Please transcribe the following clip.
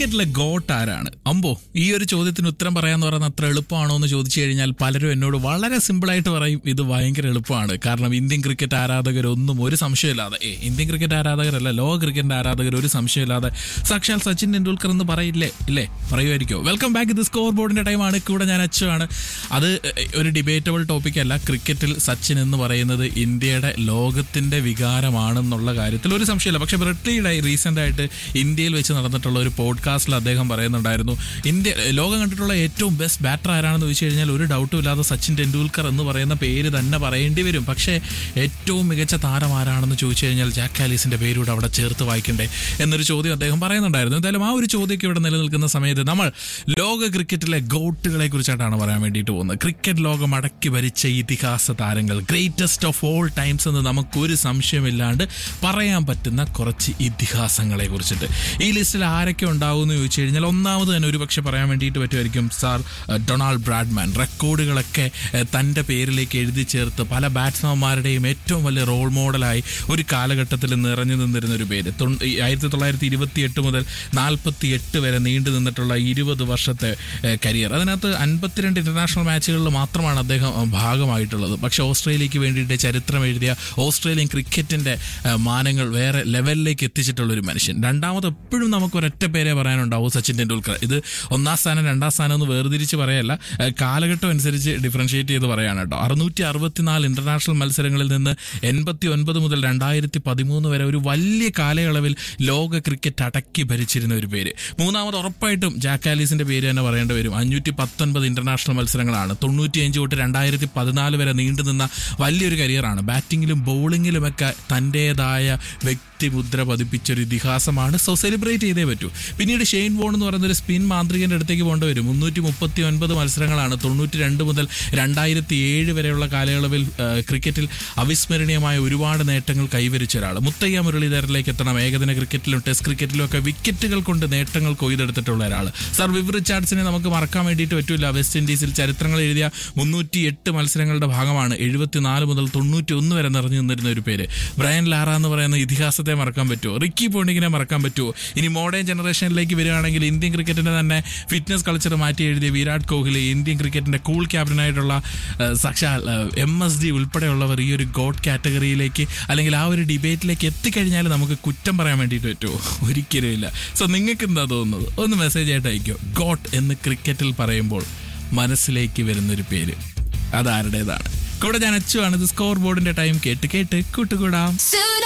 ക്രിക്കറ്റിലെ ഗോട്ട് ആരാണ് അമ്പോ ഈ ഒരു ചോദ്യത്തിന് ഉത്തരം പറയാന്ന് പറയുന്നത് അത്ര എളുപ്പമാണോ എന്ന് ചോദിച്ചു കഴിഞ്ഞാൽ പലരും എന്നോട് വളരെ സിമ്പിളായിട്ട് പറയും ഇത് ഭയങ്കര എളുപ്പമാണ് കാരണം ഇന്ത്യൻ ക്രിക്കറ്റ് ആരാധകരൊന്നും ഒരു സംശയമില്ലാതെ ഏ ഇന്ത്യൻ ക്രിക്കറ്റ് ആരാധകരല്ല ലോക ക്രിക്കറ്റ് ആരാധകർ ഒരു സംശയമില്ലാതെ സാക്ഷാൽ സച്ചിൻ ടെണ്ടുൽക്കർ എന്ന് പറയില്ലേ ഇല്ലേ പറയുമായിരിക്കോ വെൽക്കം ബാക്ക് ഇത് സ്കോർ ബോർഡിന്റെ ടൈമാണ് കൂടെ ഞാൻ അച്ചുവാണ് അത് ഒരു ഡിബേറ്റബിൾ ടോപ്പിക് അല്ല ക്രിക്കറ്റിൽ സച്ചിൻ എന്ന് പറയുന്നത് ഇന്ത്യയുടെ ലോകത്തിന്റെ വികാരമാണെന്നുള്ള കാര്യത്തിൽ ഒരു സംശയമില്ല പക്ഷെ ബ്രിട്ടീഡ് റീസെന്റ് ആയിട്ട് ഇന്ത്യയിൽ വെച്ച് നടന്നിട്ടുള്ള ഒരു പോഡ്കാസ്റ്റിൽ അദ്ദേഹം പറയുന്നുണ്ടായിരുന്നു ഇന്ത്യ ലോകം കണ്ടിട്ടുള്ള ഏറ്റവും ബെസ്റ്റ് ബാറ്റർ ആരാണെന്ന് ചോദിച്ചു കഴിഞ്ഞാൽ ഒരു ഡൗട്ടും ഇല്ലാതെ സച്ചിൻ ടെണ്ടുൽക്കർ എന്ന് പറയുന്ന പേര് തന്നെ പറയേണ്ടി വരും പക്ഷേ ഏറ്റവും മികച്ച താരം ആരാണെന്ന് ചോദിച്ചു കഴിഞ്ഞാൽ ജാക്ക് ആലീസിന്റെ പേരൂടെ അവിടെ ചേർത്ത് വായിക്കണ്ടേ എന്നൊരു ചോദ്യം അദ്ദേഹം പറയുന്നുണ്ടായിരുന്നു എന്തായാലും ആ ഒരു ചോദ്യമൊക്കെ ഇവിടെ നിലനിൽക്കുന്ന സമയത്ത് നമ്മൾ ലോക ക്രിക്കറ്റിലെ ഗോട്ടുകളെ കുറിച്ചായിട്ടാണ് പറയാൻ വേണ്ടിയിട്ട് പോകുന്നത് ക്രിക്കറ്റ് ലോകം അടക്കി ഭരിച്ച ഇതിഹാസ താരങ്ങൾ ഗ്രേറ്റസ്റ്റ് ഓഫ് ഓൾ ടൈംസ് എന്ന് നമുക്കൊരു സംശയമില്ലാണ്ട് പറയാൻ പറ്റുന്ന കുറച്ച് ഇതിഹാസങ്ങളെ കുറിച്ചിട്ട് ഈ ലിസ്റ്റിൽ ആരൊക്കെ ഉണ്ടാവും എന്ന് ചോദിച്ചു കഴിഞ്ഞാൽ ഒന്നാമത് തന്നെ ഒരു പക്ഷെ പറയാൻ വേണ്ടിയിട്ട് പറ്റുമായിരിക്കും സാർ ഏഹ്, ഡൊണാൾഡ് ബ്രാഡ്മാൻ റെക്കോർഡുകളൊക്കെ ഏഹ്, തൻ്റെ പേരിലേക്ക് എഴുതി ചേർത്ത് പല ബാറ്റ്സ്മാൻമാരുടെയും ഏറ്റവും വലിയ റോൾ മോഡലായി ഒരു കാലഘട്ടത്തിൽ നിറഞ്ഞു നിന്നിരുന്ന ഒരു പേര് തൊണ്ണൂ- ഈ ആയിരത്തി തൊള്ളായിരത്തി ഇരുപത്തി എട്ട് മുതൽ നാൽപ്പത്തി എട്ട് വരെ നീണ്ടു നിന്നിട്ടുള്ള ഇരുപത് വർഷത്തെ ഏഹ്, കരിയർ അതിനകത്ത് അൻപത്തിരണ്ട് ഇന്റർനാഷണൽ മാച്ചുകളിൽ മാത്രമാണ് അദ്ദേഹം ഏഹ്, ഭാഗമായിട്ടുള്ളത് പക്ഷെ ഓസ്ട്രേലിയക്ക് വേണ്ടിയിട്ട് ചരിത്രം എഴുതിയ ഓസ്ട്രേലിയൻ ക്രിക്കറ്റിന്റെ ഏഹ്, മാനങ്ങൾ വേറെ ലെവലിലേക്ക് എത്തിച്ചിട്ടുള്ള ഒരു മനുഷ്യൻ രണ്ടാമത് എപ്പോഴും നമുക്ക് ഒരൊറ്റ പേരെ പറയാനുണ്ടാവും സച്ചിൻ ടെണ്ടുൽക്കർ ഇത് ഒന്നാം സ്ഥാനം രണ്ടാം സ്ഥാനം എന്ന് വേർതിരിച്ച് പറയല്ല ഏഹ്, കാലഘട്ടം അനുസരിച്ച് ഡിഫറൻഷിയേറ്റ് ചെയ്ത് പറയാണ് കേട്ടോ അറുന്നൂറ്റി അറുപത്തിനാല് ഇന്റർനാഷണൽ മത്സരങ്ങളിൽ നിന്ന് എൺപത്തി ഒൻപത് മുതൽ രണ്ടായിരത്തി പതിമൂന്ന് വരെ ഒരു വലിയ കാലയളവിൽ ലോക ക്രിക്കറ്റ് അടക്കി ഭരിച്ചിരുന്ന ഒരു പേര് മൂന്നാമത് ഉറപ്പായിട്ടും ജാക്ക് ആലീസിന്റെ പേര് തന്നെ പറയേണ്ടി വരും അഞ്ഞൂറ്റി പത്തൊൻപത് ഇന്റർനാഷണൽ മത്സരങ്ങളാണ് തൊണ്ണൂറ്റിയഞ്ച് തൊട്ട് രണ്ടായിരത്തി പതിനാല് വരെ നീണ്ടുനിന്ന വലിയൊരു കരിയറാണ് ബാറ്റിങ്ങിലും ബൗളിങ്ങിലുമൊക്കെ തൻ്റെതായ വ്യക്തിമുദ്ര പതിപ്പിച്ച ഒരു ഇതിഹാസമാണ് സോ സെലിബ്രേറ്റ് ചെയ്തേ പറ്റൂ പിന്നീട് ഷെയ്ൻ വോൺ എന്ന് പറയുന്ന ഒരു സ്പിൻ മാന്ത്രികന്റെ അടുത്തേക്ക് പോകേണ്ടി വരും മുന്നൂറ്റി മുപ്പത്തി ഒൻപത് മത്സരങ്ങളാണ് തൊണ്ണൂറ്റി രണ്ട് മുതൽ രണ്ടായിരത്തി ഏഴ് വരെയുള്ള കാലയളവിൽ ആ, ക്രിക്കറ്റിൽ അവിസ്മരണീയമായ ഒരുപാട് നേട്ടങ്ങൾ കൈവരിച്ച ഒരാൾ മുത്തയ്യ മുരളീധരനിലേക്ക് എത്തണം ഏകദിന ക്രിക്കറ്റിലും ടെസ്റ്റ് ക്രിക്കറ്റിലും ഒക്കെ വിക്കറ്റുകൾ കൊണ്ട് നേട്ടങ്ങൾ കൊയ്തെടുത്തിട്ടുള്ള ഒരാൾ സർ വിവ് റിച്ചാർഡ്സിനെ നമുക്ക് മറക്കാൻ വേണ്ടിയിട്ട് പറ്റില്ല വെസ്റ്റ് ഇൻഡീസിൽ ചരിത്രങ്ങൾ എഴുതിയ മുന്നൂറ്റി എട്ട് മത്സരങ്ങളുടെ ഭാഗമാണ് എഴുപത്തിനാല് മുതൽ തൊണ്ണൂറ്റി ഒന്ന് വരെ നിറഞ്ഞു നിന്നിരുന്ന ഒരു പേര് ബ്രയൻ ലാറ എന്ന് പറയുന്ന ഇതിഹാസത്തെ മറക്കാൻ പറ്റുമോ റിക്കി പോണ്ടിങ്ങിനെ മറക്കാൻ പറ്റുമോ ഇനി മോഡേൺ ജനറേഷനിലേക്ക് വരികയാണെങ്കിൽ ഇന്ത്യൻ ക്രിക്കറ്റിന്റെ തന്നെ ഫിറ്റ്നസ് കൾച്ചർ മാറ്റി എഴുതിയ വിരാട് കോഹ്ലി ഇന്ത്യൻ ക്രിക്കറ്റിന്റെ കൂൾ ക്യാപ്റ്റനായിട്ടുള്ള ഏഹ്, സാക്ഷാൽ എം എസ് ഡി ഉൾപ്പെടെയുള്ളവർ ഈ ഒരു ഗോഡ് കാറ്റഗറിയിലേക്ക് അല്ലെങ്കിൽ ആ ഒരു ഡിബേറ്റിലേക്ക് എത്തിക്കഴിഞ്ഞാൽ നമുക്ക് കുറ്റം പറയാൻ വേണ്ടിയിട്ട് പറ്റുമോ ഒരിക്കലും ഇല്ല സോ നിങ്ങൾക്ക് എന്താ തോന്നുന്നത് ഒന്ന് മെസ്സേജ് ആയിട്ട് അയക്കോ ഗോട്ട് എന്ന് ക്രിക്കറ്റിൽ പറയുമ്പോൾ മനസ്സിലേക്ക് വരുന്നൊരു പേര് അതാരുടേതാണ് കൂടെ ഞാൻ അച്ചുവാണ് ഇത് സ്കോർ ബോർഡിന്റെ ടൈം കേട്ട് കേട്ട് കൂട്ടുകൂടാം Soon